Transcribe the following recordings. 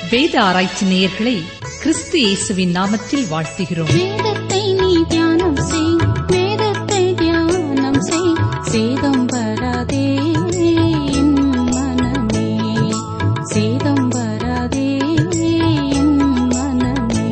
வேத ஆராய்ச்சி நேயர்களை கிறிஸ்து இயேசுவின் நாமத்தில் வாழ்த்துகிறோம் வேதத்தை நீ தியானம் செய் வேதத்தை தியானம் செய் சேதம் வராதே என் மனமே சேதம் வராதே என் மனமே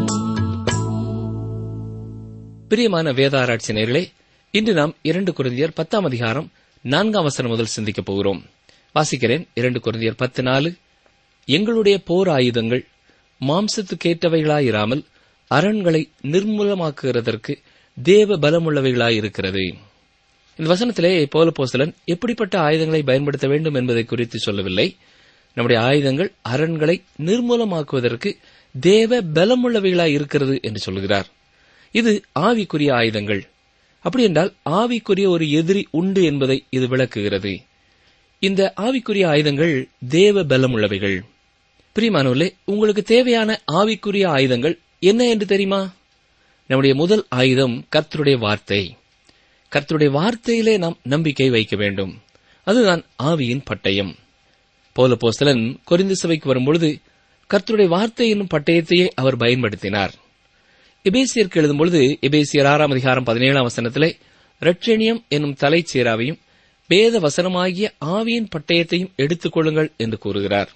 பிரியமான வேத ஆராய்ச்சி நேயர்களே இன்று நாம் இரண்டு குருந்தியர் பத்தாம் அதிகாரம் நான்காம் வசனம் முதல் சிந்திக்கப் போகிறோம் வாசிக்கிறேன் இரண்டு குருந்தியர் பத்து நாலு எங்களுடைய போர் ஆயுதங்கள் மாம்சத்துக்கேற்றவைகளாயிராமல் அரண்களை நிர்மூலமாக்குகிறதற்கு தேவ பலமுள்ளவைகளாயிருக்கிறது இந்த வசனத்திலே பௌலப்போஸ்தலன் எப்படிப்பட்ட ஆயுதங்களை பயன்படுத்த வேண்டும் என்பதை குறித்து சொல்லவில்லை நம்முடைய ஆயுதங்கள் அரண்களை நிர்மூலமாக்குவதற்கு தேவ பலமுள்ளவைகளாய் இருக்கிறது என்று சொல்கிறார் இது ஆவிக்குரிய ஆயுதங்கள் அப்படி என்றால் ஆவிக்குரிய ஒரு எதிரி உண்டு என்பதை இது விளக்குகிறது இந்த ஆவிக்குரிய ஆயுதங்கள் தேவ பலமுள்ளவைகள் பிரியமானவர்களே உங்களுக்கு தேவையான ஆவிக்குரிய ஆயுதங்கள் என்ன என்று தெரியுமா நம்முடைய முதல் ஆயுதம் கர்த்தருடைய வார்த்தை கர்த்தருடைய வார்த்தையிலே நாம் நம்பிக்கை வைக்க வேண்டும் அதுதான் ஆவியின் பட்டயம் போல போஸ்தலன் கொரிந்து சபைக்கு வரும்பொழுது கர்த்தருடைய வார்த்தை என்னும் பட்டயத்தையே அவர் பயன்படுத்தினார் எபேசியருக்கு எழுதும்பொழுது எபேசியர் ஆறாம் அதிகாரம் பதினேழாம் வசனத்திலே ரட்சணியம் என்னும் தலைச்சீராவையும் வேத வசனமாகிய ஆவியின் பட்டயத்தையும் எடுத்துக் கொள்ளுங்கள் என்று கூறுகிறார்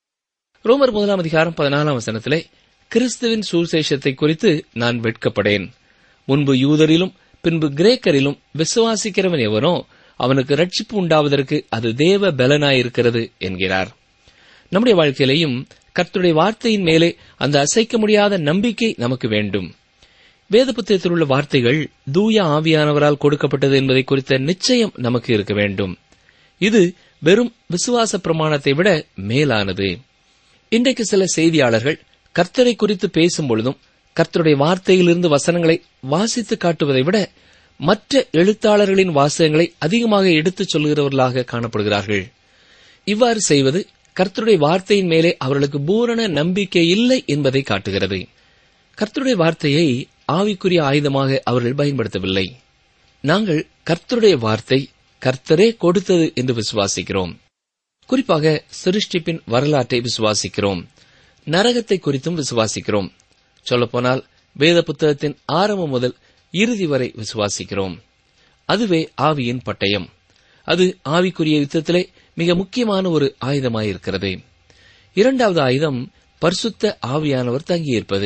ரோமர் முதலாம் அதிகாரம் பதினாலாம் வசனத்திலே கிறிஸ்துவின் சுவிசேஷத்தை குறித்து நான் வெட்கப்படேன் முன்பு யூதரிலும் பின்பு கிரேக்கரிலும் விசுவாசிக்கிறவன் எவனோ அவனுக்கு ரட்சிப்பு உண்டாவதற்கு அது தேவ பலனாயிருக்கிறது என்கிறார் நம்முடைய வாழ்க்கையிலேயும் கர்த்தருடைய வார்த்தையின் மேலே அந்த அசைக்க முடியாத நம்பிக்கை நமக்கு வேண்டும் வேத புத்தகத்தில் உள்ள வார்த்தைகள் தூய ஆவியானவரால் கொடுக்கப்பட்டது என்பதை குறித்த நிச்சயம் நமக்கு இருக்க வேண்டும் இது வெறும் விசுவாச பிரமாணத்தை விட மேலானது இன்றைக்கு சில செய்தியாளர்கள் கர்த்தரை குறித்து பேசும் பொழுதும் கர்த்தருடைய வார்த்தையிலிருந்து வசனங்களை வாசித்து காட்டுவதை விட மற்ற எழுத்தாளர்களின் வாசகங்களை அதிகமாக எடுத்துச் சொல்கிறவர்களாக காணப்படுகிறார்கள் இவ்வாறு செய்வது கர்த்தருடைய வார்த்தையின் மேலே அவர்களுக்கு பூரண நம்பிக்கை இல்லை என்பதை காட்டுகிறது கர்த்தருடைய வார்த்தையை ஆவிக்குரிய ஆயுதமாக அவர்கள் பயன்படுத்தவில்லை நாங்கள் கர்த்தருடைய வார்த்தை கர்த்தரே கொடுத்தது என்று விசுவாசிக்கிறோம் குறிப்பாக சிருஷ்டிப்பின் வரலாற்றை விசுவாசிக்கிறோம் நரகத்தை குறித்தும் விசுவாசிக்கிறோம் சொல்லப்போனால் வேத புத்தகத்தின் ஆரம்பம் முதல் இறுதி வரை விசுவாசிக்கிறோம் அதுவே ஆவியின் பட்டயம் அது ஆவிக்குரிய யுத்தத்திலே மிக முக்கியமான ஒரு ஆயுதமாயிருக்கிறது இரண்டாவது ஆயுதம் பரிசுத்த ஆவியானவர் தங்கியிருப்பது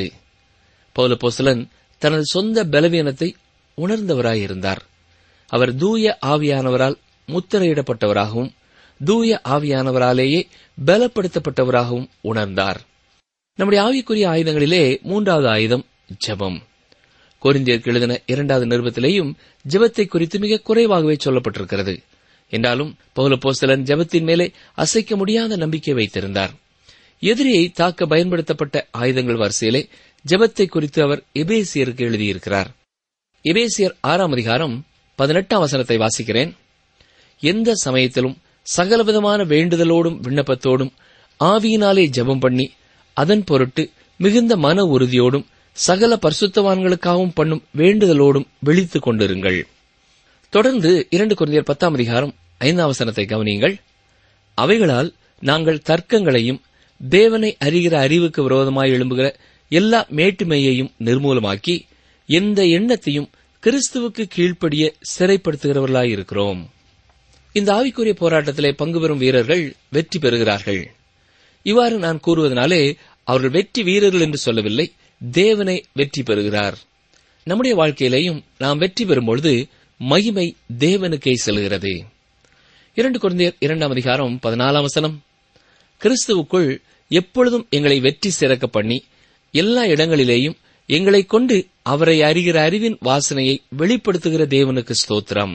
பௌலபோசலன் தனது சொந்த பலவீனத்தை உணர்ந்தவராயிருந்தார் அவர் தூய ஆவியானவரால் முத்திரையிடப்பட்டவராகவும் தூய ஆவியானவராலேயே பலப்படுத்தப்பட்டவராகவும் உணர்ந்தார் நம்முடைய ஆவிக்குரிய ஆயுதங்களிலே மூன்றாவது ஆயுதம் ஜெபம் கொரிந்தியருக்கு எழுதின இரண்டாவது நிருபத்திலேயும் ஜெபத்தை குறித்து மிக குறைவாகவே சொல்லப்பட்டிருக்கிறது என்றாலும் பௌலப்போஸ்தலன் ஜெபத்தின் மேலே அசைக்க முடியாத நம்பிக்கை வைத்திருந்தார் எதிரியை தாக்க பயன்படுத்தப்பட்ட ஆயுதங்கள் வரிசையிலே ஜெபத்தை குறித்து அவர் எபேசியருக்கு எழுதியிருக்கிறார் எபேசியர் ஆறாம் அதிகாரம் பதினெட்டாம் வசனத்தை வாசிக்கிறேன் எந்த சமயத்திலும் சகலவிதமான வேண்டுதலோடும் விண்ணப்பத்தோடும் ஆவியினாலே ஜெபம் பண்ணி அதன் பொருட்டு மிகுந்த மன உறுதியோடும் சகல பரிசுத்தவான்களுக்காகவும் பண்ணும் வேண்டுதலோடும் விழித்துக் கொண்டிருங்கள் தொடர்ந்து இரண்டு குருந்தியர் பத்தாம் அதிகாரம் ஐந்தாம் வசனத்தை கவனியுங்கள் அவைகளால் நாங்கள் தர்க்கங்களையும் தேவனை அறிகிற அறிவுக்கு விரோதமாய் எழும்புகிற எல்லா மேட்டுமையையும் நிர்மூலமாக்கி எந்த எண்ணத்தையும் கிறிஸ்துவுக்கு கீழ்ப்படிய சிறைப்படுத்துகிறவர்களாயிருக்கிறோம் இந்த ஆவிக்குரிய போராட்டத்திலே பங்கு பெறும் வீரர்கள் வெற்றி பெறுகிறார்கள் இவ்வாறு நான் கூறுவதனாலே அவர்கள் வெற்றி வீரர்கள் என்று சொல்லவில்லை தேவனை வெற்றி பெறுகிறார் நம்முடைய வாழ்க்கையிலேயும் நாம் வெற்றி பெறும்பொழுது மகிமை தேவனுக்கே செல்கிறது இரண்டு குழந்தையர் இரண்டாம் அதிகாரம் பதினாலாம் வசனம் கிறிஸ்துவுக்குள் எப்பொழுதும் எங்களை வெற்றி சிறக்க பண்ணி எல்லா இடங்களிலேயும் எங்களை கொண்டு அவரை அறிகிற அறிவின் வாசனையை வெளிப்படுத்துகிற தேவனுக்கு ஸ்தோத்திரம்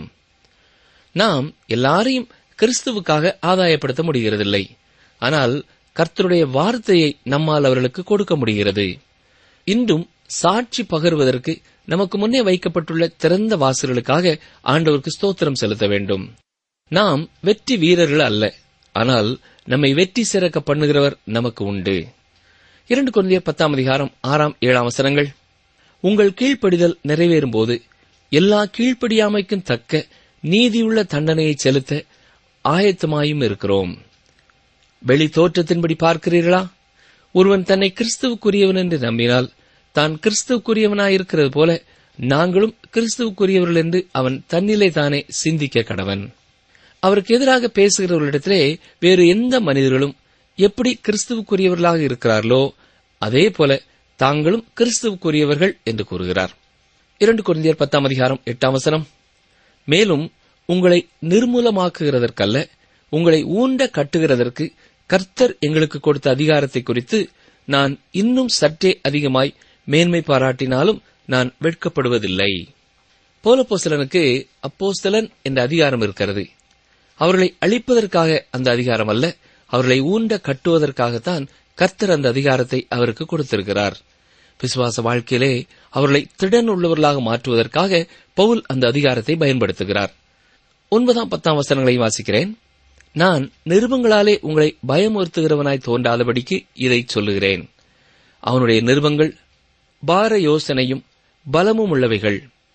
நாம் எல்லாரையும் கிறிஸ்துவுக்காக ஆதாயப்படுத்த முடிகிறதில்லை ஆனால் கர்த்தருடைய வார்த்தையை நம்மால் அவர்களுக்கு கொடுக்க முடிகிறது இன்றும் சாட்சி பகர்வதற்கு நமக்கு முன்னே வைக்கப்பட்டுள்ள திறந்த வாசல்களுக்காக ஆண்டவருக்கு ஸ்தோத்திரம் செலுத்த வேண்டும் நாம் வெற்றி வீரர்கள் அல்ல ஆனால் நம்மை வெற்றி சிறக்க பண்ணுகிறவர் நமக்கு உண்டு இரண்டு குழந்தையர் பத்தாம் அதிகாரம் ஆறாம் ஏழாம் வசனங்கள் உங்கள் கீழ்ப்படிதல் நிறைவேறும் போது எல்லா கீழ்ப்படியாமைக்கும் தக்க நீதியுள்ள தண்டனையை செலுத்த ஆயத்தமாயும் இருக்கிறோம் வெளி தோற்றத்தின்படி பார்க்கிறீர்களா ஒருவன் தன்னை கிறிஸ்துவுக்குரியவன் என்று நம்பினால் தான் கிறிஸ்துவுக்குரியவனாயிருக்கிறது போல நாங்களும் கிறிஸ்துவுக்குரியவர்கள் என்று அவன் தன்னிலே தானே சிந்திக்க கடவன் அவருக்கு எதிராக பேசுகிறவர்களிடத்திலே வேறு எந்த மனிதர்களும் எப்படி கிறிஸ்துவுக்குரியவர்களாக இருக்கிறார்களோ அதே போல தாங்களும் கிறிஸ்துவுக்குரியவர்கள் என்று கூறுகிறார் இரண்டு குருந்தியர் பத்தாம் அதிகாரம் எட்டாம் வசனம் மேலும் உங்களை நிர்மூலமாக்குகிறதற்கல்ல உங்களை ஊண்ட கட்டுகிறதற்கு கர்த்தர் எங்களுக்கு கொடுத்த அதிகாரத்தை குறித்து நான் இன்னும் சற்றே அதிகமாய் மேன்மை பாராட்டினாலும் நான் வெட்கப்படுவதில்லை போலப்போஸ்தலனுக்கு அப்போஸ்தலன் என்ற அதிகாரம் இருக்கிறது அவர்களை அழிப்பதற்காக அந்த அதிகாரம் அல்ல அவர்களை ஊண்ட கட்டுவதற்காகத்தான் கர்த்தர் அந்த அதிகாரத்தை அவருக்கு கொடுத்திருக்கிறார் விசுவாச வாழ்க்கையிலே அவர்களை திடன் உள்ளவர்களாக மாற்றுவதற்காக பவுல் அந்த அதிகாரத்தை பயன்படுத்துகிறார் ஒன்பதாம் பத்தாம் வசனங்களை வாசிக்கிறேன் நான் நிருபங்களாலே உங்களை பயமுறுத்துகிறவனாய் தோன்றாதபடிக்கு இதை சொல்லுகிறேன் அவனுடைய நிருபங்கள் பார யோசனையும் பலமும் உள்ளவைகள்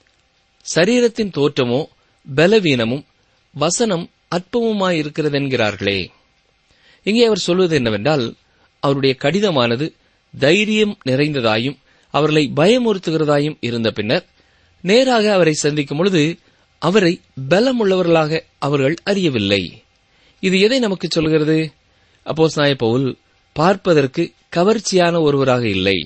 சரீரத்தின் தோற்றமோ பலவீனமும் வசனம் அற்பமுமாயிருக்கிறதென்கிறார்களே இங்கே அவர் சொல்வது என்னவென்றால் அவருடைய கடிதமானது தைரியம் நிறைந்ததாயும் அவர்களை பயமுறுத்துகிறதாயும் இருந்த பின்னர் நேராக அவரை சந்திக்கும் பொழுது அவரை பலமுள்ளவர்களாக அவர்கள் அறியவில்லை இது எதை நமக்கு சொல்கிறது அப்போஸ் நாய பவுல் பார்ப்பதற்கு கவர்ச்சியான ஒருவராக இல்லை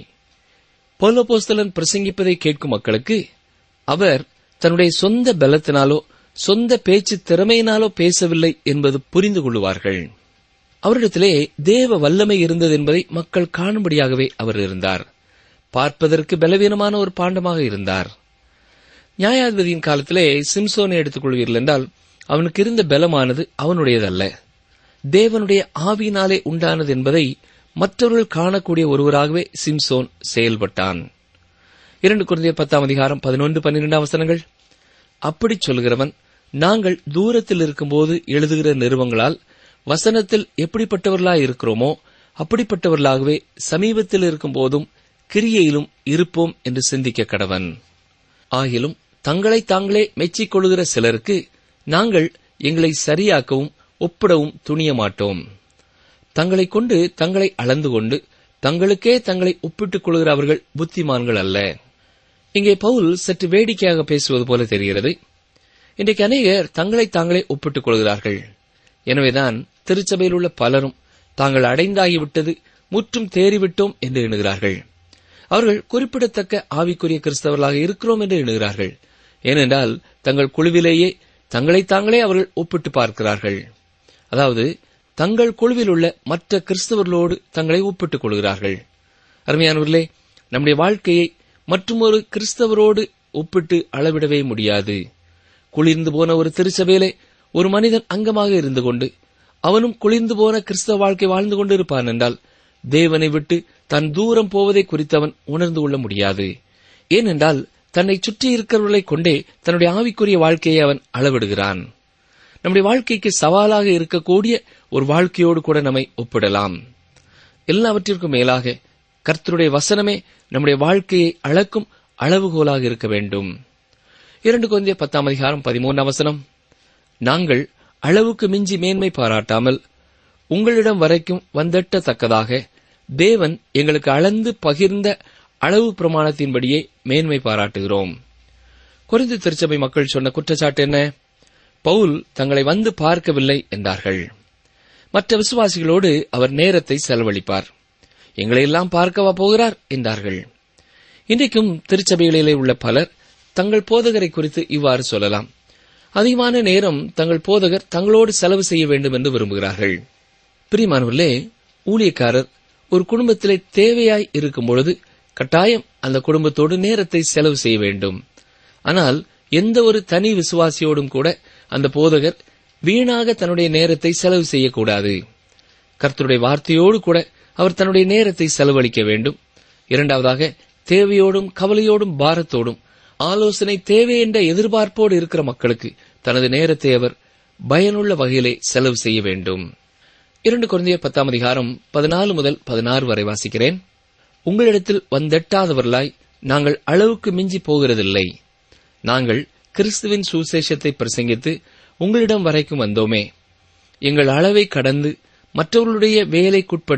பௌலபோஸ்தலன் பிரசங்கிப்பதை கேட்கும் மக்களுக்கு அவர் தன்னுடைய சொந்த பலத்தினாலோ சொந்த பேச்சு திறமையினாலோ பேசவில்லை என்பது புரிந்து கொள்ளுவார்கள் அவரிடத்திலே தேவ வல்லமை இருந்தது என்பதை மக்கள் காணும்படியாகவே அவர் இருந்தார் பார்ப்பதற்கு பலவீனமான ஒரு பாண்டமாக இருந்தார் நியாயாதிபதியின் காலத்திலே சிம்சோனை எடுத்துக் கொள்வீர்கள் என்றால் அவனுக்கு இருந்த பலமானது அவனுடையதல்ல தேவனுடைய ஆவியினாலே உண்டானது என்பதை மற்றவர்கள் காணக்கூடிய ஒருவராகவே சிம்சோன் செயல்பட்டான் இரண்டு குழந்தைய பத்தாம் அதிகாரம் பதினொன்று பன்னிரெண்டாம் வசனங்கள் அப்படி சொல்கிறவன் நாங்கள் தூரத்தில் இருக்கும்போது எழுதுகிற நிறுவங்களால் வசனத்தில் எப்படிப்பட்டவர்களாய் இருக்கிறோமோ அப்படிப்பட்டவர்களாகவே சமீபத்தில் இருக்கும் போதும் கிரியையிலும் இருப்போம் என்று சிந்திக்க கடவன் ஆகிலும் தங்களை தாங்களே மெச்சிக் கொள்கிற சிலருக்கு நாங்கள் எங்களை சரியாக்கவும் ஒப்பிடவும் துணிய மாட்டோம் தங்களை கொண்டு தங்களை அளந்து கொண்டு தங்களுக்கே தங்களை ஒப்பிட்டுக் கொள்கிறவர்கள் புத்திமான்கள் அல்ல இங்கே பவுல் சற்று வேடிக்கையாக பேசுவது போல தெரிகிறது இன்றைக்கு அநேகர் தங்களை தாங்களே ஒப்பிட்டுக் கொள்கிறார்கள் எனவேதான் திருச்சபையில் உள்ள பலரும் தாங்கள் அடைந்தாகிவிட்டது முற்றும் தேறிவிட்டோம் என்று எண்ணுகிறார்கள் அவர்கள் குறிப்பிடத்தக்க ஆவிக்குரிய கிறிஸ்தவர்களாக இருக்கிறோம் என்று எண்ணுகிறார்கள் ஏனென்றால் தங்கள் குழுவிலேயே தங்களை தாங்களே அவர்கள் ஒப்பிட்டு பார்க்கிறார்கள் அதாவது தங்கள் குழுவில் உள்ள மற்ற கிறிஸ்தவர்களோடு தங்களை ஒப்பிட்டுக் கொள்கிறார்கள் அருமையானவர்களே நம்முடைய வாழ்க்கையை மற்றொரு கிறிஸ்தவரோடு ஒப்பிட்டு அளவிடவே முடியாது குளிர்ந்து போன ஒரு திருச்சபையிலே ஒரு மனிதன் அங்கமாக இருந்து கொண்டு அவனும் குளிர்ந்து போன கிறிஸ்தவ வாழ்க்கை வாழ்ந்து கொண்டிருப்பான் என்றால் தேவனை விட்டு தன் தூரம் போவதை குறித்தவன் உணர்ந்து கொள்ள முடியாது ஏனென்றால் தன்னை சுற்றி இருக்கிறவர்களை கொண்டே தன்னுடைய ஆவிக்குரிய வாழ்க்கையை அவன் அளவிடுகிறான் நம்முடைய வாழ்க்கைக்கு சவாலாக இருக்கக்கூடிய ஒரு வாழ்க்கையோடு கூட நம்மை ஒப்பிடலாம் எல்லாவற்றிற்கும் மேலாக கர்த்தருடைய வசனமே நம்முடைய வாழ்க்கையை அளக்கும் அளவுகோலாக இருக்க வேண்டும் இரண்டு கொந்திய பத்தாம் அதிகாரம் பதிமூன்றாம் வசனம் நாங்கள் அளவுக்கு மிஞ்சி மேன்மை பாராட்டாமல் உங்களிடம் வரைக்கும் வந்தெட்டத்தக்கதாக தேவன் எங்களுக்கு அளந்து பகிர்ந்த அளவு பிரமாணத்தின்படியே மேன்மை பாராட்டுகிறோம் குறைந்து திருச்சபை மக்கள் சொன்ன குற்றச்சாட்டு என்ன பவுல் தங்களை வந்து பார்க்கவில்லை என்றார்கள் மற்ற விசுவாசிகளோடு அவர் நேரத்தை செலவழிப்பார் எங்களையெல்லாம் பார்க்கவா போகிறார் என்றார்கள் இன்றைக்கும் திருச்சபைகளிலே உள்ள பலர் தங்கள் போதகரை குறித்து இவ்வாறு சொல்லலாம் அதிகமான நேரம் தங்கள் போதகர் தங்களோடு செலவு செய்ய வேண்டும் என்று விரும்புகிறார்கள் பிரியமானவர்களே ஊழியக்காரர் ஒரு குடும்பத்திலே தேவையாய் இருக்கும் பொழுது கட்டாயம் அந்த குடும்பத்தோடு நேரத்தை செலவு செய்ய வேண்டும் ஆனால் எந்த ஒரு தனி விசுவாசியோடும் கூட அந்த போதகர் வீணாக தன்னுடைய நேரத்தை செலவு செய்யக்கூடாது கர்த்தருடைய வார்த்தையோடு கூட அவர் தன்னுடைய நேரத்தை செலவழிக்க வேண்டும் இரண்டாவதாக தேவையோடும் கவலையோடும் பாரத்தோடும் ஆலோசனை தேவை என்ற எதிர்பார்ப்போடு இருக்கிற மக்களுக்கு தனது நேரத்தை அவர் பயனுள்ள வகையிலே செலவு செய்ய வேண்டும் இரண்டு குழந்தைய பத்தாம் அதிகாரம் பதினாலு முதல் பதினாறு வரை வாசிக்கிறேன் உங்களிடத்தில் வந்தெட்டாதவர்களாய் நாங்கள் அளவுக்கு மிஞ்சி போகிறதில்லை நாங்கள் கிறிஸ்துவின் சுசேஷத்தை பிரசங்கித்து உங்களிடம் வரைக்கும் வந்தோமே எங்கள் அளவை கடந்து மற்றவர்களுடைய வேலைக்குட்பட்டு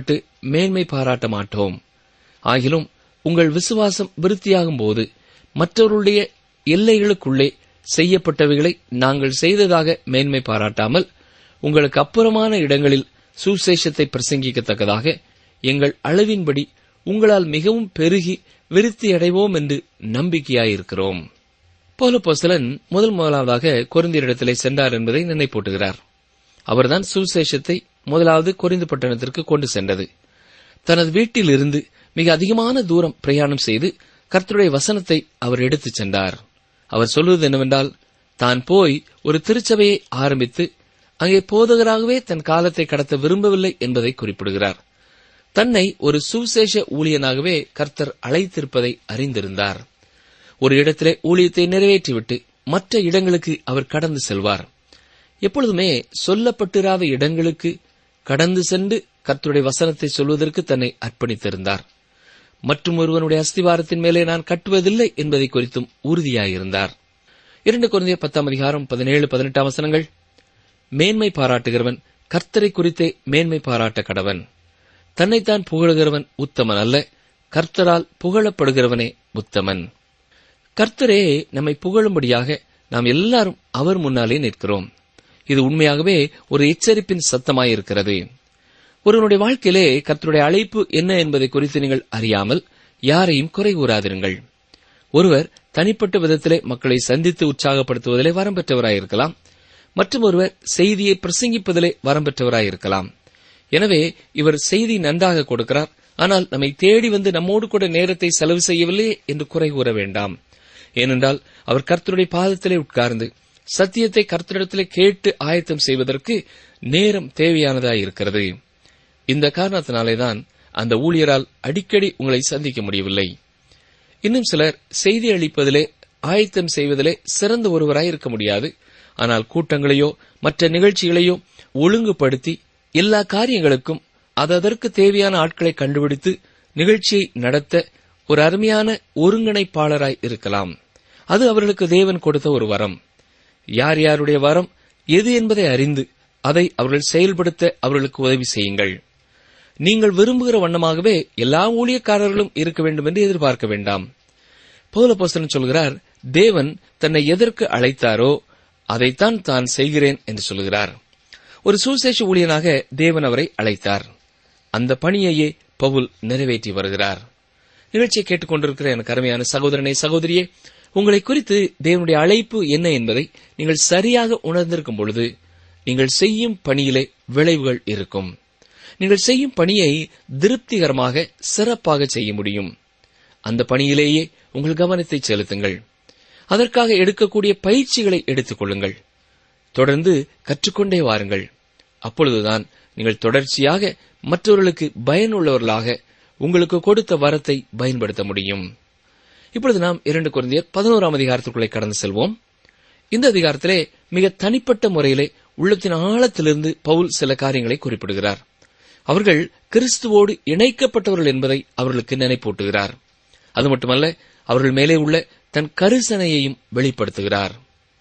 மேன்மை பாராட்ட மாட்டோம் ஆகிலும் உங்கள் விசுவாசம் விருத்தியாகும் போது மற்றவருடைய எல்லைகளுக்குள்ளே செய்யப்பட்டவைகளை நாங்கள் செய்ததாக மேன்மை பாராட்டாமல் உங்களுக்கு அப்புறமான இடங்களில் சுசேஷத்தை பிரசங்கிக்கத்தக்கதாக எங்கள் அளவின்படி உங்களால் மிகவும் பெருகி விருத்தியடைவோம் என்று நம்பிக்கையாயிருக்கிறோம் போலப்போஸ்தலன் முதல் முதலாவதாக கொரிந்தியரிடத்திலே சென்றார் என்பதை நினைப்பூட்டுகிறார் அவர்தான் சுசேஷத்தை முதலாவது கொரிந்து பட்டணத்திற்கு கொண்டு சென்றது தனது வீட்டில் இருந்து மிக அதிகமான தூரம் பிரயாணம் செய்து கர்த்தருடைய வசனத்தை அவர் எடுத்துச் சென்றார் அவர் சொல்வது என்னவென்றால் தான் போய் ஒரு திருச்சபையை ஆரம்பித்து அங்கே போதகராகவே தன் காலத்தை கடத்த விரும்பவில்லை என்பதை குறிப்பிடுகிறார் தன்னை ஒரு சுவிசேஷ ஊழியனாகவே கர்த்தர் அழைத்திருப்பதை அறிந்திருந்தார் ஒரு இடத்திலே ஊழியத்தை நிறைவேற்றிவிட்டு மற்ற இடங்களுக்கு அவர் கடந்து செல்வார் எப்பொழுதுமே சொல்லப்பட்டிராத இடங்களுக்கு கடந்து சென்று கர்த்தருடைய வசனத்தை சொல்வதற்கு தன்னை அர்ப்பணித்திருந்தார் மற்றும் ஒருவனுடைய அஸ்திவாரத்தின் மேலே நான் கட்டுவதில்லை என்பதை குறித்தும் உறுதியாயிருந்தார் இரண்டு குழந்தைய பத்தாம் அதிகாரம் பதினேழு பதினெட்டாம் வசனங்கள் மேன்மை பாராட்டுகிறவன் கர்த்தரை குறித்தே மேன்மை பாராட்ட கடவன் தன்னைத்தான் புகழுகிறவன் உத்தமன் அல்ல கர்த்தரால் புகழப்படுகிறவனே உத்தமன் கர்த்தரே நம்மை புகழும்படியாக நாம் எல்லாரும் அவர் முன்னாலே நிற்கிறோம் இது உண்மையாகவே ஒரு எச்சரிப்பின் சத்தமாயிருக்கிறது ஒருவனுடைய வாழ்க்கையிலே கர்த்தருடைய அழைப்பு என்ன என்பதை குறித்து நீங்கள் அறியாமல் யாரையும் குறை கூறாதிருங்கள் ஒருவர் தனிப்பட்ட விதத்திலே மக்களை சந்தித்து உற்சாகப்படுத்துவதிலே வரம் பெற்றவராயிருக்கலாம் மற்றும் ஒருவர் செய்தியை பிரசங்கிப்பதிலே வரம் பெற்றவராயிருக்கலாம் எனவே இவர் செய்தி நன்றாக கொடுக்கிறார் ஆனால் நம்மை தேடி வந்து நம்மோடு கூட நேரத்தை செலவு செய்யவில்லையே என்று குறை கூற வேண்டாம் ஏனென்றால் அவர் கர்த்தருடைய பாதத்திலே உட்கார்ந்து சத்தியத்தை கர்த்தரிடத்திலே கேட்டு ஆயத்தம் செய்வதற்கு நேரம் தேவையானதாயிருக்கிறது இந்த காரணத்தினாலேதான் அந்த ஊழியரால் அடிக்கடி உங்களை சந்திக்க முடியவில்லை இன்னும் சிலர் செய்தி அளிப்பதிலே ஆயத்தம் செய்வதிலே சிறந்த ஒருவராய் இருக்க முடியாது ஆனால் கூட்டங்களையோ மற்ற நிகழ்ச்சிகளையோ ஒழுங்குபடுத்தி எல்லா காரியங்களுக்கும் அதற்கு தேவையான ஆட்களை கண்டுபிடித்து நிகழ்ச்சியை நடத்த ஒரு அருமையான ஒருங்கிணைப்பாளராய் இருக்கலாம் அது அவர்களுக்கு தேவன் கொடுத்த ஒரு வரம் யார் யாருடைய வரம் எது என்பதை அறிந்து அதை அவர்கள் செயல்படுத்த அவர்களுக்கு உதவி செய்யுங்கள் நீங்கள் விரும்புகிற வண்ணமாகவே எல்லா ஊழியக்காரர்களும் இருக்க வேண்டும் என்று எதிர்பார்க்க வேண்டாம் பௌலபோஸ்தலன் சொல்கிறார் தேவன் தன்னை எதற்கு அழைத்தாரோ அதைத்தான் தான் செய்கிறேன் என்று சொல்கிறார் ஒரு சுசேஷ ஊழியனாக தேவன் அவரை அழைத்தார் அந்த பணியையே பவுல் நிறைவேற்றி வருகிறார் நிகழ்ச்சியை கேட்டுக்கொண்டிருக்கிற எனக்கு அருமையான சகோதரனை சகோதரியே உங்களை குறித்து தேவனுடைய அழைப்பு என்ன என்பதை நீங்கள் சரியாக உணர்ந்திருக்கும் பொழுது நீங்கள் செய்யும் பணியிலே விளைவுகள் இருக்கும் நீங்கள் செய்யும் பணியை திருப்திகரமாக சிறப்பாக செய்ய முடியும் அந்த பணியிலேயே உங்கள் கவனத்தை செலுத்துங்கள் அதற்காக எடுக்கக்கூடிய பயிற்சிகளை எடுத்துக் கொள்ளுங்கள் தொடர்ந்து கற்றுக்கொண்டே வாருங்கள் அப்பொழுதுதான் நீங்கள் தொடர்ச்சியாக மற்றவர்களுக்கு பயனுள்ளவர்களாக உங்களுக்கு கொடுத்த வரத்தை பயன்படுத்த முடியும் இப்பொழுது நாம் இரண்டு குழந்தையர் பதினோராம் அதிகாரத்திற்குள்ளே கடந்து செல்வோம் இந்த அதிகாரத்திலே மிக தனிப்பட்ட முறையிலே உள்ளத்தின் ஆழத்திலிருந்து பவுல் சில காரியங்களை குறிப்பிடுகிறார் அவர்கள் கிறிஸ்துவோடு இணைக்கப்பட்டவர்கள் என்பதை அவர்களுக்கு நினைப்பூட்டுகிறார் அது மட்டுமல்ல அவர்கள் மேலே உள்ள தன் கரிசனையையும் வெளிப்படுத்துகிறார்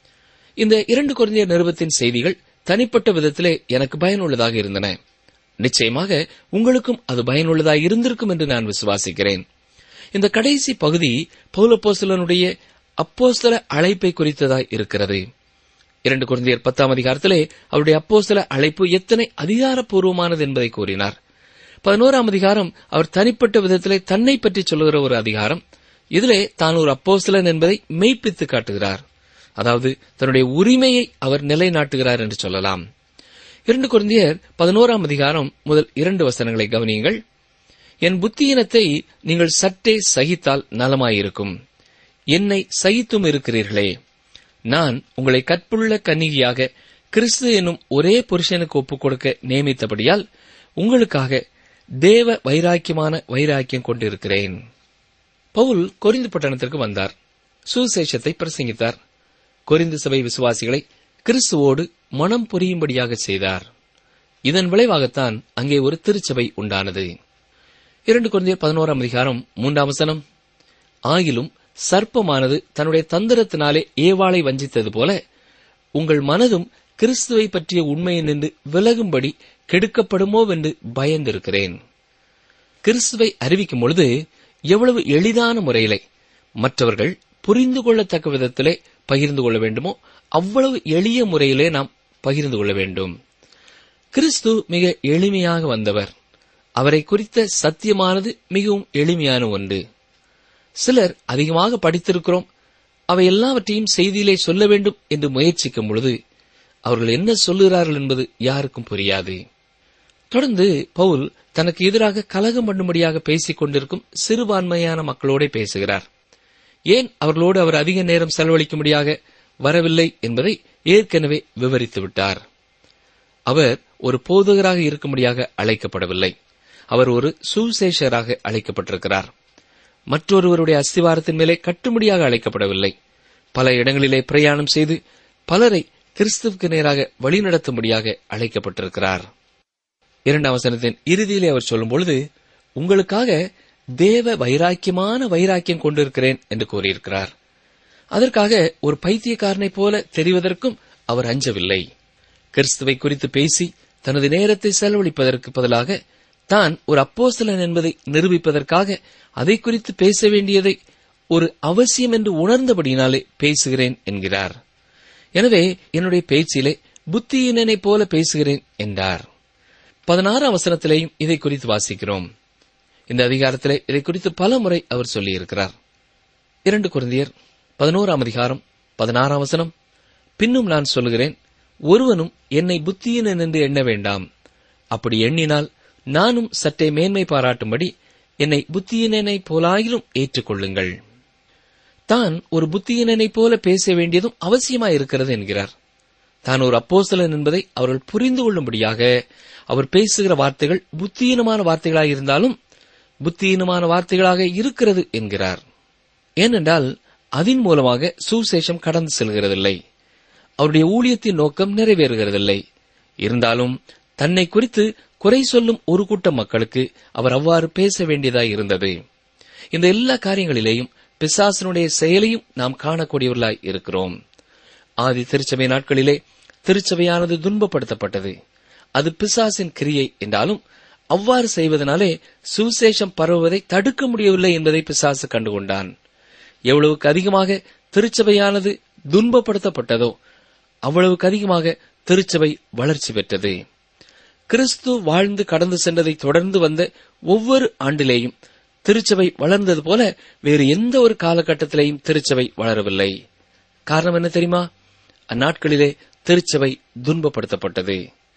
இந்த இரண்டு குழந்தையர் நிறுவத்தின் செய்திகள் தனிப்பட்ட விதத்திலே எனக்கு பயனுள்ளதாக இருந்தன நிச்சயமாக உங்களுக்கும் அது பயனுள்ளதாக இருந்திருக்கும் என்று நான் விசுவாசிக்கிறேன் இந்த கடைசி பகுதி பௌலப்போஸ்தலனுடைய அப்போஸ்தல அழைப்பை குறித்ததாய் இருக்கிறது இரண்டு குழந்தையர் பத்தாம் அதிகாரத்திலே அவருடைய அப்போஸ்தல அழைப்பு எத்தனை அதிகாரப்பூர்வமானது என்பதை கூறினார் பதினோராம் அதிகாரம் அவர் தனிப்பட்ட விதத்திலே தன்னை பற்றி சொல்லுகிற ஒரு அதிகாரம் இதிலே தான் ஒரு அப்போஸ்தலன் என்பதை மெய்ப்பித்து காட்டுகிறார் அதாவது தன்னுடைய உரிமையை அவர் நிலைநாட்டுகிறார் என்று சொல்லலாம் இரண்டு குழந்தையர் பதினோராம் அதிகாரம் முதல் இரண்டு வசனங்களை கவனியுங்கள் என் புத்தியினத்தை நீங்கள் சற்றே சகித்தால் நலமாயிருக்கும் என்னை சகித்தும் இருக்கிறீர்களே நான் உங்களை கற்புள்ள கன்னிகையாக கிறிஸ்து என்னும் ஒரே புருஷனுக்கு ஒப்புக் கொடுக்க நியமித்தபடியால் உங்களுக்காக தேவ வைராக்கியமான வைராக்கியம் கொண்டிருக்கிறேன் பவுல் கொரிந்து பட்டணத்திற்கு வந்தார் சுசேஷத்தை பிரசங்கித்தார் கொரிந்து சபை விசுவாசிகளை கிறிஸ்துவோடு மனம் புரியும்படியாக செய்தார் இதன் விளைவாகத்தான் அங்கே ஒரு திருச்சபை உண்டானது இரண்டு குழந்தையர் பதினோராம் அதிகாரம் மூன்றாம் வசனம் ஆகிலும் சர்ப்பமானது தன்னுடைய தந்திரத்தினாலே ஏவாளை வஞ்சித்தது போல உங்கள் மனதும் கிறிஸ்துவை பற்றிய உண்மையை நின்று விலகும்படி கெடுக்கப்படுமோ என்று பயந்திருக்கிறேன் கிறிஸ்துவை அறிவிக்கும் பொழுது எவ்வளவு எளிதான முறையிலே மற்றவர்கள் புரிந்து கொள்ளத்தக்க விதத்திலே பகிர்ந்து கொள்ள வேண்டுமோ அவ்வளவு எளிய முறையிலே நாம் பகிர்ந்து கொள்ள வேண்டும் கிறிஸ்து மிக எளிமையாக வந்தவர் அவரை குறித்த சத்தியமானது மிகவும் எளிமையான ஒன்று சிலர் அதிகமாக படித்திருக்கிறோம் அவை எல்லாவற்றையும் செய்தியிலே சொல்ல வேண்டும் என்று முயற்சிக்கும் பொழுது அவர்கள் என்ன சொல்லுகிறார்கள் என்பது யாருக்கும் புரியாது தொடர்ந்து பவுல் தனக்கு எதிராக கலகம் பண்ணும்படியாக பேசிக் கொண்டிருக்கும் சிறுபான்மையான மக்களோட பேசுகிறார் ஏன் அவர்களோடு அவர் அதிக நேரம் செலவழிக்கும்படியாக வரவில்லை என்பதை ஏற்கனவே விவரித்து விட்டார் அவர் ஒரு போதகராக இருக்கும்படியாக அழைக்கப்படவில்லை அவர் ஒரு சுசேஷராக அழைக்கப்பட்டிருக்கிறார் மற்றொருவருடைய அஸ்திவாரத்தின் மேலே கட்டும்படியாக அழைக்கப்படவில்லை பல இடங்களிலே பிரயாணம் செய்து பலரை கிறிஸ்துவுக்கு நேராக வழிநடத்தும்படியாக அழைக்கப்பட்டிருக்கிறார் இரண்டாம் வசனத்தின் இறுதியிலே அவர் சொல்லும் பொழுது உங்களுக்காக தேவ வைராக்கியமான வைராக்கியம் கொண்டிருக்கிறேன் என்று கூறியிருக்கிறார் அதற்காக ஒரு பைத்தியக்காரனைப் போல தெரிவதற்கும் அவர் அஞ்சவில்லை கிறிஸ்துவை குறித்து பேசி தனது நேரத்தை செலவழிப்பதற்கு பதிலாக தான் ஒரு அப்போஸ்தலன் என்பதை நிரூபிப்பதற்காக அதை குறித்து பேச வேண்டியதை ஒரு அவசியம் என்று உணர்ந்தபடியினாலே பேசுகிறேன் என்கிறார் எனவே என்னுடைய பேச்சிலே புத்தியினனைப் போல பேசுகிறேன் என்றார் பதினாறாம் வசனத்திலேயும் இதை குறித்து வாசிக்கிறோம் இந்த அதிகாரத்திலே இதை குறித்து பல முறை அவர் சொல்லியிருக்கிறார் இரண்டு குருந்தியர் பதினோராம் அதிகாரம் பதினாறாம் வசனம் பின்னும் நான் சொல்லுகிறேன் ஒருவனும் என்னை புத்தியினன் என்று எண்ண வேண்டாம் அப்படி எண்ணினால் நானும் சற்றே மேன்மை பாராட்டும்படி என்னை புத்தியினனைப் போலாயிலும் ஏற்றுக்கொள்ளுங்கள் தான் ஒரு புத்தியினனைப் போல பேச வேண்டியதும் அவசியமாயிருக்கிறது என்கிறார் தான் ஒரு அப்போஸ்தலன் என்பதை அவர்கள் புரிந்து கொள்ளும்படியாக அவர் பேசுகிற வார்த்தைகள் புத்தியீனமான வார்த்தைகளாக இருந்தாலும் புத்தியீனமான வார்த்தைகளாக இருக்கிறது என்கிறார் ஏனென்றால் அதன் மூலமாக சுசேஷம் கடந்து செல்கிறதில்லை அவருடைய ஊழியத்தின் நோக்கம் நிறைவேறுகிறதில்லை இருந்தாலும் தன்னை குறித்து குறை சொல்லும் ஒரு கூட்டம் மக்களுக்கு அவர் அவ்வாறு பேச வேண்டியதாய் இருந்தது இந்த எல்லா காரியங்களிலேயும் பிசாசனுடைய செயலையும் நாம் காணக்கூடியவர்களாய் இருக்கிறோம் ஆதி திருச்சபை நாட்களிலே திருச்சபையானது துன்பப்படுத்தப்பட்டது அது பிசாசின் கிரியை என்றாலும் அவ்வாறு செய்வதனாலே சுவிசேஷம் பரவுவதை தடுக்க முடியவில்லை என்பதை பிசாசு கண்டுகொண்டான் எவ்வளவுக்கு அதிகமாக திருச்சபையானது துன்பப்படுத்தப்பட்டதோ அவ்வளவுக்கு அதிகமாக திருச்சபை வளர்ச்சி பெற்றது கிறிஸ்து வாழ்ந்து கடந்து சென்றதை தொடர்ந்து வந்த ஒவ்வொரு ஆண்டிலேயும் திருச்சபை வளர்ந்தது போல வேறு எந்த ஒரு காலகட்டத்திலேயும் திருச்சபை வளரவில்லை காரணம் என்ன தெரியுமா அந்நாட்களிலே திருச்சபை துன்பப்படுத்தப்பட்டது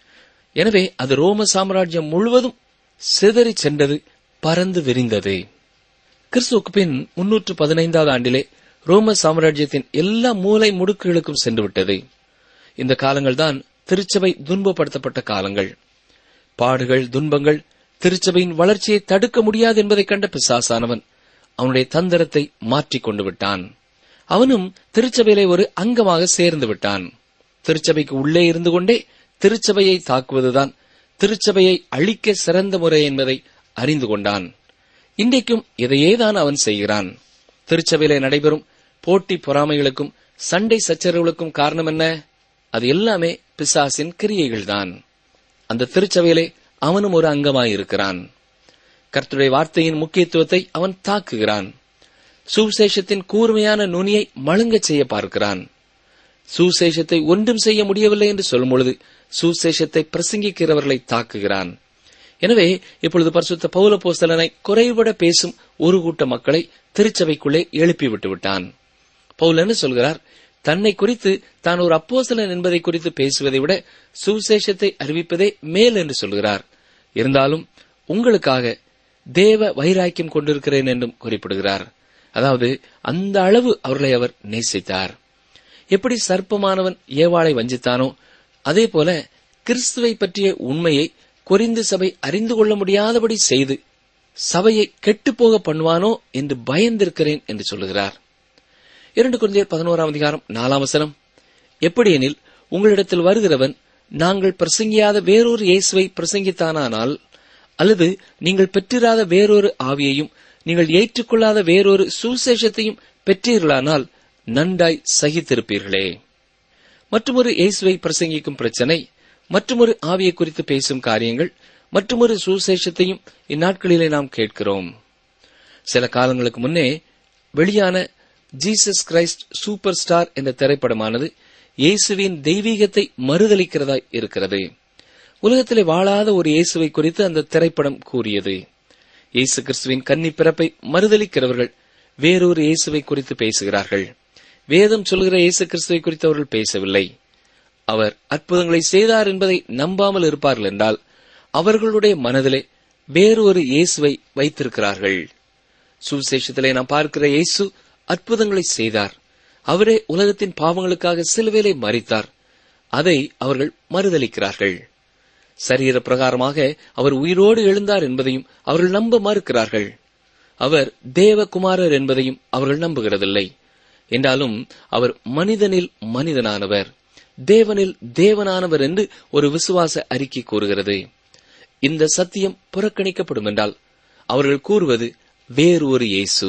எனவே அது ரோம சாம்ராஜ்யம் முழுவதும் சிதறி சென்றது பறந்து விரிந்தது கிறிஸ்துவுக்கு பின் முன்னூற்று பதினைந்தாவது ஆண்டிலே ரோம சாம்ராஜ்யத்தின் எல்லா மூலை முடுக்குகளுக்கும் சென்றுவிட்டது இந்த காலங்கள்தான் திருச்சபை துன்பப்படுத்தப்பட்ட காலங்கள் பாடுகள் துன்பங்கள் திருச்சபையின் வளர்ச்சியை தடுக்க முடியாது என்பதைக் கண்ட பிசாசானவன் அவனுடைய தந்திரத்தை மாற்றிக் கொண்டு விட்டான் அவனும் திருச்சபையிலே ஒரு அங்கமாக சேர்ந்து விட்டான் திருச்சபைக்கு உள்ளே இருந்து கொண்டே திருச்சபையை தாக்குவதுதான் திருச்சபையை அழிக்க சிறந்த முறை என்பதை அறிந்து கொண்டான் இன்றைக்கும் இதையேதான் அவன் செய்கிறான் திருச்சபையிலே நடைபெறும் போட்டி பொறாமைகளுக்கும் சண்டை சச்சரவுகளுக்கும் காரணம் என்ன அது எல்லாமே பிசாசின் கிரியைகள்தான் அந்த திருச்சபையிலே அவனும் ஒரு அங்கமாயிருக்கிறான் கர்த்தருடைய வார்த்தையின் முக்கியத்துவத்தை அவன் தாக்குகிறான் சுவிசேஷத்தின் கூர்மையான நுனியை மழுங்கச் செய்ய பார்க்கிறான் சுசேஷத்தை ஒன்றும் செய்ய முடியவில்லை என்று சொல்லும் பொழுது சுசேஷத்தை பிரசங்கிக்கிறவர்களை தாக்குகிறான் எனவே இப்பொழுது பரிசுத்த பௌல போஸ்தலனை குறைபட பேசும் ஒரு கூட்ட மக்களை திருச்சபைக்குள்ளே எழுப்பி விட்டு விட்டான் பவுல் என்ன சொல்கிறார் தன்னை குறித்து தான் ஒரு அப்போஸ்தலன் என்பதை குறித்து பேசுவதை விட சுவிசேஷத்தை அறிவிப்பதே மேல் என்று சொல்கிறார் இருந்தாலும் உங்களுக்காக தேவ வைராக்கியம் கொண்டிருக்கிறேன் என்றும் குறிப்பிடுகிறார் அதாவது அந்த அளவு அவர்களை அவர் நேசித்தார் எப்படி சர்ப்பமானவன் ஏவாளை வஞ்சித்தானோ அதே போல கிறிஸ்துவை பற்றிய உண்மையை குறிந்து சபை அறிந்து கொள்ள முடியாதபடி செய்து சபையை கெட்டுப்போக பண்ணுவானோ என்று பயந்திருக்கிறேன் என்று சொல்லுகிறார் இரண்டு குழந்தையர் பதினோராம் அதிகாரம் நாலாம் வசனம் எப்படியெனில் உங்களிடத்தில் வருகிறவன் நாங்கள் பிரசங்கியாத வேறொரு இயேசுவை பிரசங்கித்தானால் அல்லது நீங்கள் பெற்றிராத வேறொரு ஆவியையும் நீங்கள் ஏற்றுக்கொள்ளாத வேறொரு சுசேஷத்தையும் பெற்றீர்களானால் நன்றாய் சகித்திருப்பீர்களே மற்றொரு இயேசுவை பிரசங்கிக்கும் பிரச்சனை மற்றொரு ஆவியை குறித்து பேசும் காரியங்கள் மற்றொரு சுசேஷத்தையும் இந்நாட்களிலே நாம் கேட்கிறோம் சில காலங்களுக்கு முன்னே வெளியான ஜீசஸ் கிரைஸ்ட் சூப்பர் ஸ்டார் என்ற திரைப்படமானது இயேசுவின் தெய்வீகத்தை மறுதளிக்கிறதாய் இருக்கிறது உலகத்திலே வாழாத ஒரு இயேசுவை குறித்து அந்த திரைப்படம் கூறியது இயேசு கிறிஸ்துவின் கன்னி பிறப்பை மறுதளிக்கிறவர்கள் வேறொரு இயேசுவை குறித்து பேசுகிறார்கள் வேதம் சொல்கிற இயேசு கிறிஸ்துவை குறித்து அவர்கள் பேசவில்லை அவர் அற்புதங்களை செய்தார் என்பதை நம்பாமல் இருப்பார்கள் என்றால் அவர்களுடைய மனதிலே வேறொரு இயேசுவை வைத்திருக்கிறார்கள் சுவிசேஷத்திலே நாம் பார்க்கிற இயேசு அற்புதங்களை செய்தார் அவரே உலகத்தின் பாவங்களுக்காக சிலுவையிலே மறித்தார் அதை அவர்கள் மறுதளிக்கிறார்கள் சரீர பிரகாரமாக அவர் உயிரோடு எழுந்தார் என்பதையும் அவர்கள் நம்ப மறுக்கிறார்கள் அவர் தேவகுமாரர் என்பதையும் அவர்கள் நம்புகிறதில்லை என்றாலும் அவர் மனிதனில் மனிதனானவர் தேவனில் தேவனானவர் என்று ஒரு விசுவாச அறிக்கை கூறுகிறது இந்த சத்தியம் புறக்கணிக்கப்படும் என்றால் அவர்கள் கூறுவது வேறு ஒரு இயேசு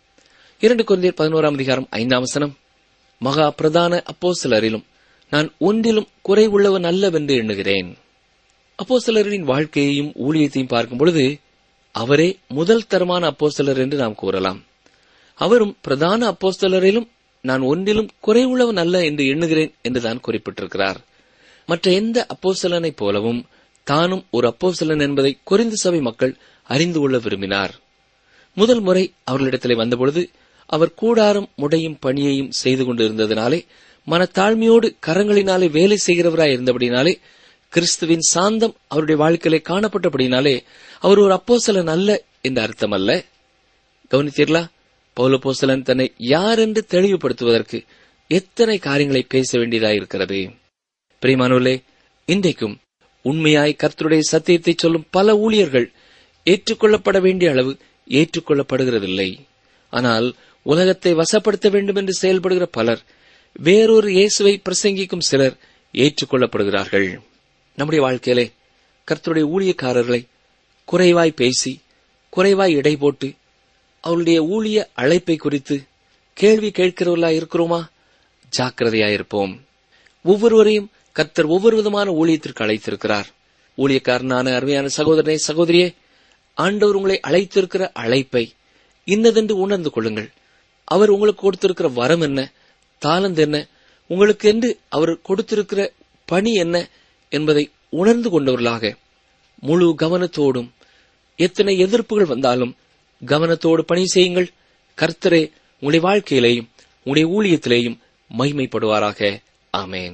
இரண்டு குழந்தையர் பதினோராம் அதிகாரம் ஐந்தாம் வசனம் மகா பிரதான அப்போஸ்தலரிலும் நான் ஒன்றிலும் குறைவுள்ளவன் அல்லவென்று எண்ணுகிறேன் அப்போஸ்தலரின் வாழ்க்கையையும் ஊழியத்தையும் பார்க்கும் பொழுது அவரே முதல் தரமான அப்போஸ்தலர் என்று நாம் கூறலாம் அவரும் பிரதான அப்போஸ்தலரிலும் நான் ஒன்றிலும் குறைவுள்ளவன் அல்ல என்று எண்ணுகிறேன் என்றுதான் குறிப்பிட்டிருக்கிறார் மற்ற எந்த அப்போஸ்தலனைப் போலவும் தானும் ஒரு அப்போஸ்தலன் என்பதை குறைந்த சபை மக்கள் அறிந்து கொள்ள விரும்பினார் முதல் முறை அவர்களிடத்திலே வந்தபொழுது அவர் கூடாரம் முடையும் பணியையும் செய்து கொண்டிருந்ததினாலே மனத்தாழ்மையோடு கரங்களினாலே வேலை செய்கிறவராய் இருந்தபடினாலே கிறிஸ்துவின் சாந்தம் அவருடைய வாழ்க்கையிலே காணப்பட்டபடினாலே அவர் ஒரு அப்போஸ்தலன் அல்ல என்று அர்த்தம் அல்ல கவனித்தீர்களா பௌலப்போஸ்தலன் தன்னை யார் என்று தெளிவுபடுத்துவதற்கு எத்தனை காரியங்களை பேச வேண்டியதாயிருக்கிறது பிரியமானோர்களே இன்றைக்கும் உண்மையாய் கர்த்தருடைய சத்தியத்தை சொல்லும் பல ஊழியர்கள் ஏற்றுக்கொள்ளப்பட வேண்டிய அளவு ஏற்றுக்கொள்ளப்படுகிறதில்லை ஆனால் உலகத்தை வசப்படுத்த வேண்டும் என்று செயல்படுகிற பலர் வேறொரு இயேசுவை பிரசங்கிக்கும் சிலர் ஏற்றுக்கொள்ளப்படுகிறார்கள் நம்முடைய வாழ்க்கையிலே கர்த்தருடைய ஊழியக்காரர்களை குறைவாய் பேசி குறைவாய் எடை போட்டு அவருடைய ஊழிய அழைப்பை குறித்து கேள்வி கேட்கிறவர்களா இருக்கிறோமா ஜாக்கிரதையாயிருப்போம் ஒவ்வொருவரையும் கர்த்தர் ஒவ்வொரு விதமான ஊழியத்திற்கு அழைத்திருக்கிறார் ஊழியக்காரனான அருமையான சகோதரனே சகோதரியே ஆண்டவர் உங்களை அழைத்திருக்கிற அழைப்பை இன்னதென்று உணர்ந்து கொள்ளுங்கள் அவர் உங்களுக்கு கொடுத்திருக்கிற வரம் என்ன தாளந்து என்ன உங்களுக்கு என்று அவர் கொடுத்திருக்கிற பணி என்ன என்பதை உணர்ந்து கொண்டவர்களாக முழு கவனத்தோடும் எத்தனை எதிர்ப்புகள் வந்தாலும் கவனத்தோடு பணி செய்யுங்கள் கர்த்தரே உங்களுடைய வாழ்க்கையிலேயும் உங்களுடைய ஊழியத்திலேயும் மகிமைப்படுவாராக ஆமேன்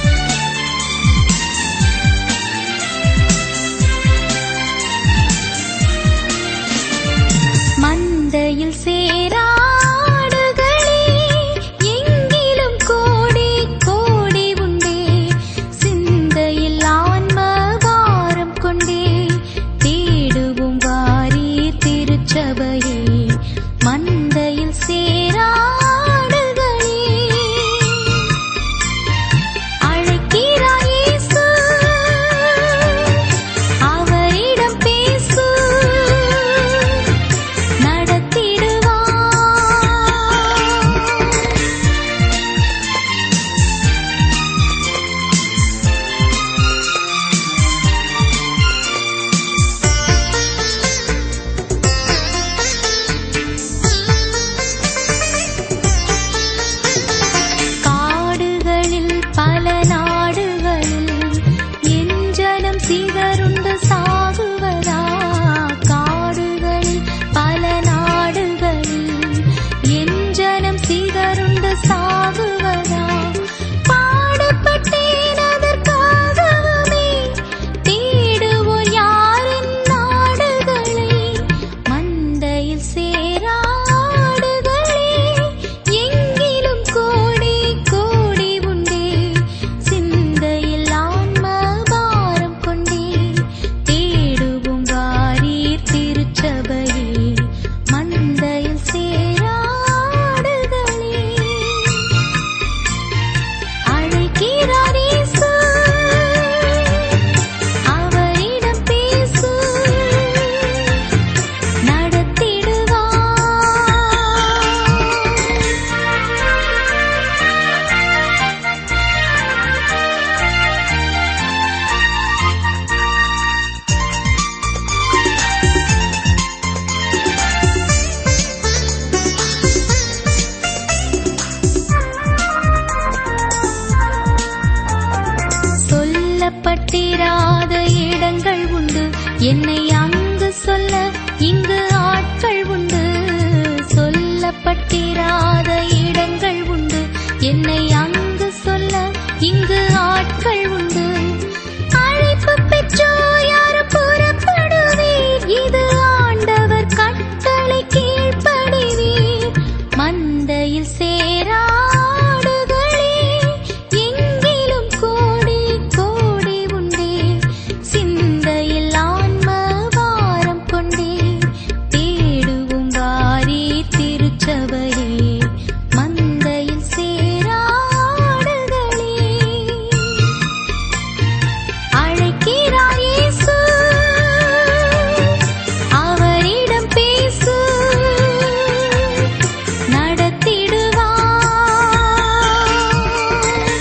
ஆ கேள்விப்பட்டிராத இடங்கள் உண்டு என்னை அங்கு சொல்ல இங்கு ஆட்கள் உண்டு அழைப்பு பெற்றோ யாரும் புறப்படுவீர் இது ஆண்டவர் கட்டளை கீழ்ப்படிவீர் மந்தையில் சேராடுகளே எங்கிலும் கோடி கோடி உண்டே சிந்தையில் ஆன்ம வாரம் கொண்டே தேடுவும் வாரி திருச்சபையே மந்தையில் சேராடுகளே அழைக்கிறார் இயேசு அவரிடம் பேசு நடத்திடுவார்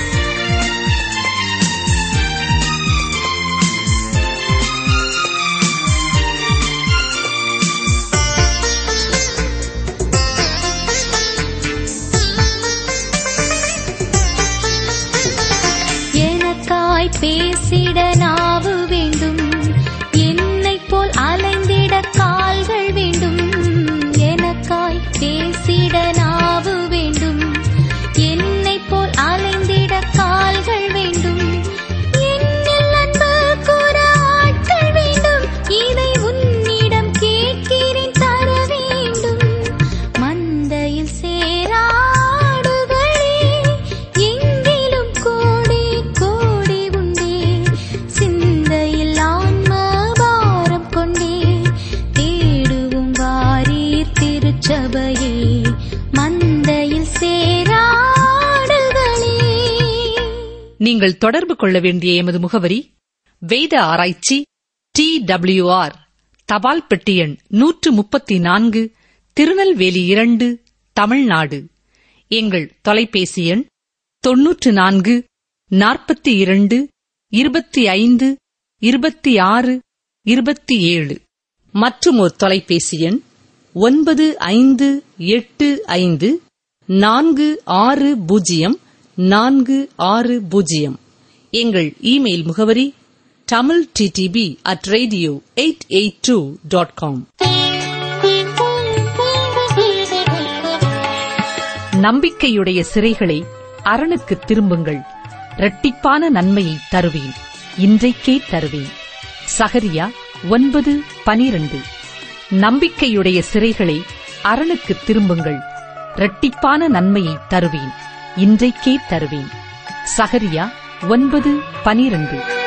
எனக்காய் பேசிட நாவு வேண்டும் என்னைப் போல் அலைந்திட கால்கள் வேண்டும் எனக்காய் பேசிட நாவு வேண்டும் என்னைப் போல் அலைந்திட கால்கள் வேண்டும் என்னில் அன்பு கூற ஆட்கள் வேண்டும் இதை உன்னிடம் கேட்கிறேன் தர வேண்டும் மந்தையில் சேராடுகளே எங்கிலும் கோடி கோடி உண்டே சிந்தையில் ஆன்ம பாரம் கொண்டே தேடுவும் வாரீர் திருச்சபையே மந்தையில் சேராடுகளே நீங்கள் தொடர்பு கொள்ள வேண்டிய எமது முகவரி வேத ஆராய்ச்சி டி ஆர் தபால் பெட்டி எண் நூற்று முப்பத்தி நான்கு திருநெல்வேலி இரண்டு தமிழ்நாடு எங்கள் தொலைபேசி எண் தொன்னூற்று நான்கு நாற்பத்தி இரண்டு இருபத்தி ஐந்து இருபத்தி ஆறு இருபத்தி ஏழு மற்றும் ஒரு தொலைபேசி எண் ஒன்பது ஐந்து எட்டு ஐந்து நான்கு ஆறு பூஜ்ஜியம் நான்கு ஆறு பூஜ்ஜியம் எங்கள் இமெயில் முகவரி Tamil TDP at radio eight eight two dot com நம்பிக்கையுடைய சிறைகளை அரணுக்கு திரும்புங்கள் இரட்டிப்பான நன்மையை தருவேன் இன்றைக்கே தருவேன் சகரியா ஒன்பது பனிரண்டு நம்பிக்கையுடைய சிறைகளை அரணுக்கு திரும்புங்கள் இரட்டிப்பான நன்மையை தருவேன் இன்றைக்கே தருவேன் சகரியா ஒன்பது பனிரண்டு